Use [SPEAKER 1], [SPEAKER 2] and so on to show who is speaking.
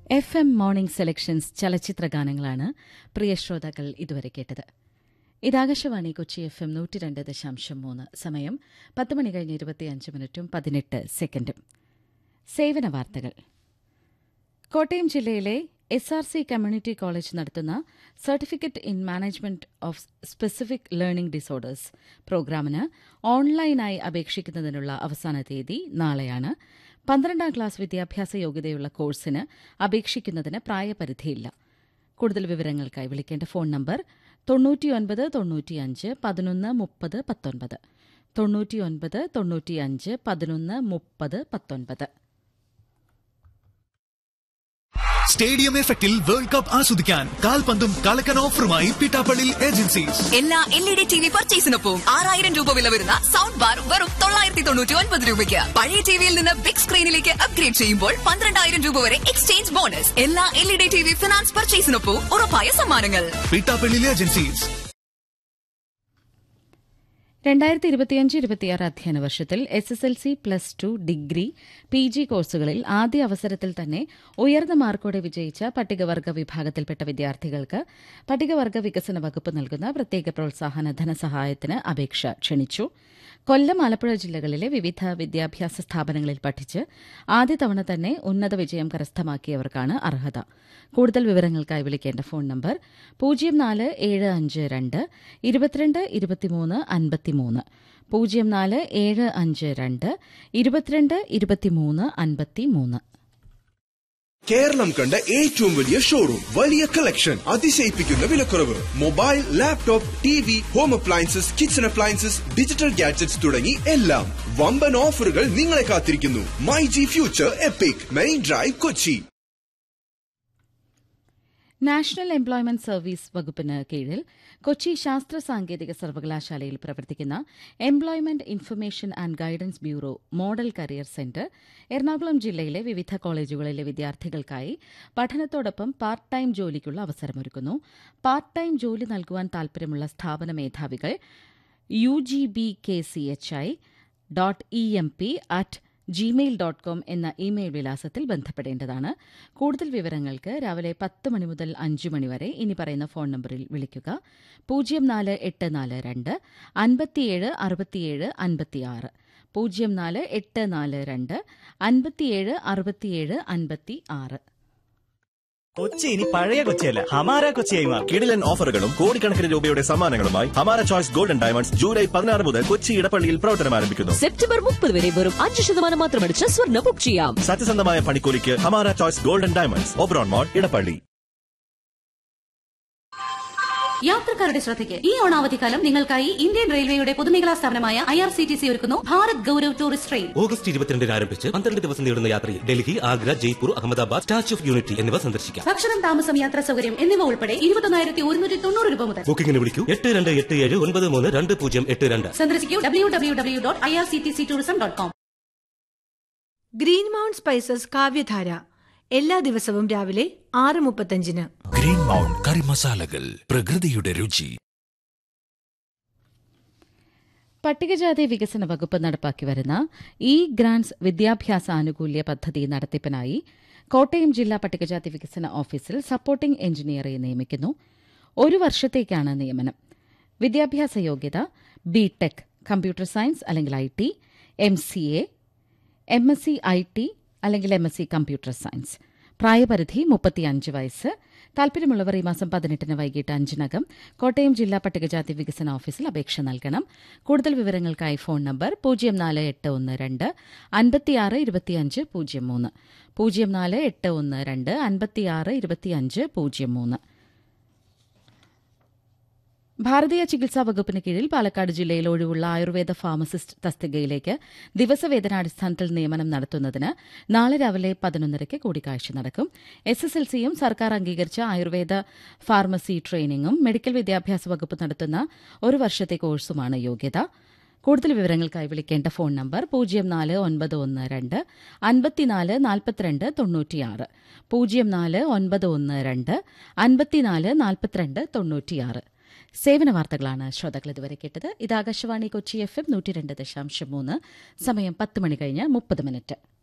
[SPEAKER 1] F M morning selections ചലച്ചിത്ര ഗാനങ്ങളാണ് പ്രിയ ശ്രോതാക്കൾ ഇതുവരെ കേട്ടത് ഇതാകാശവാണി കൊച്ചി എഫ് എം നൂറ്റി രണ്ട് ദശാംശം മൂന്ന് സമയം പത്ത് മണി കഴിഞ്ഞ് ഇരുപത്തിയഞ്ച് മിനിറ്റും പതിനെട്ട് സെക്കൻഡും സേവന വാർത്തകൾ കോട്ടയം ജില്ലയിലെ S R C community college നടത്തുന്ന certificate in management of specific learning disorders പ്രോഗ്രാമിന് ഓൺലൈനായി അപേക്ഷിക്കുന്നതിനുള്ള അവസാന തീയതി നാളെയാണ് പന്ത്രണ്ടാം ക്ലാസ് വിദ്യാഭ്യാസ യോഗ്യതയുള്ള കോഴ്സിന് അപേക്ഷിക്കുന്നതിന് പ്രായപരിധിയില്ല കൂടുതൽ വിവരങ്ങൾക്കായി വിളിക്കേണ്ട ഫോൺ നമ്പർ തൊണ്ണൂറ്റിയൊൻപത് തൊണ്ണൂറ്റിയഞ്ച് പതിനൊന്ന് മുപ്പത് പത്തൊൻപത് തൊണ്ണൂറ്റിയൊൻപത് തൊണ്ണൂറ്റിയഞ്ച് പതിനൊന്ന് മുപ്പത് പത്തൊൻപത്
[SPEAKER 2] സ്റ്റേഡിയം എഫക്റ്റിൽ വേൾഡ് കപ്പ് ആസ്വദിക്കാൻ കാൽപന്തും കളക്കൻ ഓഫറുമായി പിട്ടാപ്പള്ളി ഏജൻസീസ്
[SPEAKER 3] എല്ലാ L E D T V പർച്ചേസിനൊപ്പം ആറായിരം രൂപ വില വരുന്ന സൗണ്ട് ബാർ വെറും തൊള്ളായിരത്തി തൊണ്ണൂറ്റി ഒൻപത് രൂപയ്ക്ക് പഴയ ടിവിയിൽ നിന്ന് ബിഗ് സ്ക്രീനിലേക്ക് അപ്ഗ്രേഡ് ചെയ്യുമ്പോൾ പന്ത്രണ്ടായിരം രൂപ വരെ എക്സ്ചേഞ്ച് ബോണസ് എല്ലാ L E D T V finance പർച്ചേസിനൊപ്പം ഉറപ്പായ സമ്മാനങ്ങൾ
[SPEAKER 2] പിട്ടാപ്പള്ളി ഏജൻസീസ്
[SPEAKER 1] രണ്ടായിരത്തി ഇരുപത്തിയഞ്ച് ഇരുപത്തിയാറ് അധ്യയന വർഷത്തിൽ S S L C plus two degree P G കോഴ്സുകളിൽ ആദ്യ അവസരത്തിൽ തന്നെ ഉയർന്ന മാർക്കോടെ വിജയിച്ച പട്ടികവർഗ വിഭാഗത്തിൽപ്പെട്ട വിദ്യാർത്ഥികൾക്ക് പട്ടികവർഗ വികസന വകുപ്പ് നൽകുന്ന പ്രത്യേക പ്രോത്സാഹന ധനസഹായത്തിന് അപേക്ഷ ക്ഷണിച്ചു കൊല്ലം ആലപ്പുഴ ജില്ലകളിലെ വിവിധ വിദ്യാഭ്യാസ സ്ഥാപനങ്ങളിൽ പഠിച്ച് ആദ്യ തവണ തന്നെ ഉന്നത വിജയം കരസ്ഥമാക്കിയവർക്കാണ് അർഹത കൂടുതൽ വിവരങ്ങൾക്കായി വിളിക്കേണ്ട ഫോൺ നമ്പർ പൂജ്യം നാല് ഏഴ് അഞ്ച് രണ്ട് ഇരുപത്തിരണ്ട് ഇരുപത്തിമൂന്ന് അൻപത്തിമൂന്ന് പൂജ്യം നാല് ഏഴ് അഞ്ച് രണ്ട് ഇരുപത്തിരണ്ട് ഇരുപത്തിമൂന്ന് അൻപത്തിമൂന്ന്
[SPEAKER 4] കേരളം കണ്ട ഏറ്റവും വലിയ ഷോറൂം വലിയ കളക്ഷൻ അതിശയിപ്പിക്കുന്ന വിലക്കുറവ് mobile laptop T V home appliances kitchen appliances digital gadgets തുടങ്ങി എല്ലാം വമ്പൻ ഓഫറുകൾ നിങ്ങളെ കാത്തിരിക്കുന്നു my G future epic main drive Kochi
[SPEAKER 1] national employment service വകുപ്പിന് കീഴിൽ കൊച്ചി ശാസ്ത്ര സാങ്കേതിക സർവകലാശാലയിൽ പ്രവർത്തിക്കുന്ന employment information and guidance bureau model career centre Ernakulam ജില്ലയിലെ വിവിധ കോളേജുകളിലെ വിദ്യാർത്ഥികൾക്കായി പഠനത്തോടൊപ്പം പാർട്ട് ടൈം ജോലിക്കുള്ള അവസരമൊരുക്കുന്നു പാർട്ട് ടൈം ജോലി നൽകുവാൻ താൽപര്യമുള്ള സ്ഥാപന മേധാവികൾ U G B K C H I dot E M P at Gmail dot com എന്ന ഇമെയിൽ വിലാസത്തിൽ ബന്ധപ്പെടേണ്ടതാണ് കൂടുതൽ വിവരങ്ങൾക്ക് രാവിലെ പത്ത് മണി മുതൽ അഞ്ച് മണി വരെ ഇനി പറയുന്ന ഫോൺ നമ്പറിൽ വിളിക്കുക പൂജ്യം നാല് എട്ട് നാല് രണ്ട് അൻപത്തിയേഴ് അറുപത്തിയേഴ് അൻപത്തിയാറ് പൂജ്യം നാല് എട്ട് നാല് രണ്ട് അൻപത്തിയേഴ് അറുപത്തിയേഴ് അൻപത്തി ആറ്
[SPEAKER 5] കൊച്ചി ഇനി പഴയ കൊച്ചിയല്ല ഹമാര കൊച്ചിയായി മാറും
[SPEAKER 6] കിടിലൻ ഓഫറുകളും കോടിക്കണക്കിന് രൂപയുടെ സമ്മാനങ്ങളുമായി ഹമാര ചോയ്സ് ഗോൾഡൻ ഡയമണ്ട്സ് ജൂലൈ പതിനാറ് മുതൽ കൊച്ചി ഇടപ്പള്ളിയിൽ പ്രവർത്തനം ആരംഭിക്കുന്നു
[SPEAKER 3] സെപ്റ്റംബർ മുപ്പത് വരെ വെറും അഞ്ച് ശതമാനം മാത്രമടിച്ച് സ്വർണ്ണ ബുക്ക് ചെയ്യാം
[SPEAKER 6] സത്യസന്ധമായ പണിക്കൂലിക്ക് Hamara choice golden diamonds Oberon mall Edappally
[SPEAKER 7] യാത്രക്കാരുടെ ശ്രദ്ധയ്ക്ക് ഈ ഓണാവധിക്കാലം നിങ്ങൾക്കായി ഇന്ത്യൻ റെയിൽവേയുടെ പൊതുമേഖലാ സ്ഥാപനമായ I R C T C ഒരുക്കുന്നു Bharat Gaurav tourist train
[SPEAKER 8] August ഇരുപത്തിരണ്ടിന് ആരംഭിച്ച് പന്ത്രണ്ട് ദിവസം നീളുന്ന യാത്രയിൽ Delhi Agra Jaipur Ahmedabad statue of unity എന്നിവ സന്ദർശിക്കാം
[SPEAKER 7] ഭക്ഷണം താമസം യാത്രാ സൗകര്യം എന്നിവ ഉൾപ്പെടെ ഇരുപത്തൊന്നായിരത്തി ഒരുന്നൂറ്റി തൊണ്ണൂറ് രൂപ മുതൽ
[SPEAKER 8] ബുക്കിംഗിന് വിളിക്കൂ എട്ട് രണ്ട് എട്ട് ഏഴ് ഒൻപത് മൂന്ന് രണ്ട് പൂജ്യം എട്ട് രണ്ട്
[SPEAKER 7] സന്ദർശിക്കൂ W W W dot I R C T C tourism dot com
[SPEAKER 9] green mount spices Kavyadhara എല്ലാ ദിവസവും രാവിലെ ആറ് മുപ്പത്തഞ്ചിന്
[SPEAKER 10] ഗ്രീൻ മൗണ്ട് കറി മസാലകൾ പ്രകൃതിയുടെ രുചി
[SPEAKER 1] പട്ടികജാതി വികസന വകുപ്പ് നടപ്പാക്കി വരുന്ന ഇ ഗ്രാന്റ്സ് വിദ്യാഭ്യാസ ആനുകൂല്യ പദ്ധതി നടത്തിപ്പിനായി കോട്ടയം ജില്ലാ പട്ടികജാതി വികസന ഓഫീസിൽ സപ്പോർട്ടിംഗ് എഞ്ചിനീയറെ നിയമിക്കുന്നു ഒരു വർഷത്തേക്കാണ് നിയമനം വിദ്യാഭ്യാസ യോഗ്യത ബി ടെക് കമ്പ്യൂട്ടർ സയൻസ് അല്ലെങ്കിൽ I T M C A M S C I T അല്ലെങ്കിൽ M S C computer science പ്രായപരിധി മുപ്പത്തിയഞ്ച് വയസ്സ് താൽപര്യമുള്ളവർ ഈ മാസം പതിനെട്ടിന് വൈകിട്ട് അഞ്ചിനകം കോട്ടയം ജില്ലാ പട്ടികജാതി വികസന ഓഫീസിൽ അപേക്ഷ നൽകണം കൂടുതൽ വിവരങ്ങൾക്കായി ഫോൺ നമ്പർ പൂജ്യം നാല് എട്ട് ഒന്ന് രണ്ട് അൻപത്തിയാറ് ഇരുപത്തിയഞ്ച് പൂജ്യം മൂന്ന് പൂജ്യം നാല് എട്ട് ഒന്ന് രണ്ട് അൻപത്തിയാറ് ഇരുപത്തിയഞ്ച് പൂജ്യം മൂന്ന് ഭാരതീയ ചികിത്സാ വകുപ്പിന് കീഴിൽ പാലക്കാട് ജില്ലയിൽ ഒഴിവുള്ള ആയുർവേദ ഫാർമസിസ്റ്റ് തസ്തികയിലേക്ക് ദിവസവേതനാടിസ്ഥാനത്തിൽ നിയമനം നടത്തുന്നതിന് നാളെ രാവിലെ പതിനൊന്നരയ്ക്ക് കൂടിക്കാഴ്ച നടക്കും എസ് എസ് എൽ സിയും സർക്കാർ അംഗീകരിച്ച ആയുർവേദ ഫാർമസി ട്രെയിനിങ്ങും മെഡിക്കൽ വിദ്യാഭ്യാസ വകുപ്പ് നടത്തുന്ന ഒരു വർഷത്തെ കോഴ്സുമാണ് യോഗ്യത കൂടുതൽ വിവരങ്ങൾക്കായി വിളിക്കേണ്ട ഫോൺ നമ്പർ പൂജ്യം നാല് ഒൻപത് ഒന്ന് രണ്ട് അൻപത്തിനാല് നാൽപ്പത്തിരണ്ട് തൊണ്ണൂറ്റിയാറ് പൂജ്യം നാല് ഒൻപത് ഒന്ന് രണ്ട് അൻപത്തിനാല് നാൽപ്പത്തിരണ്ട് തൊണ്ണൂറ്റിയാറ് സേവന വാർത്തകളാണ് ശ്രോതാക്കൾ ഇതുവരെ കേട്ടത് ഇത് ആകാശവാണി കൊച്ചി എഫ് എം നൂറ്റി രണ്ട് ദശാംശം മൂന്ന് സമയം പത്ത് മണി കഴിഞ്ഞ് മുപ്പത് മിനിറ്റ്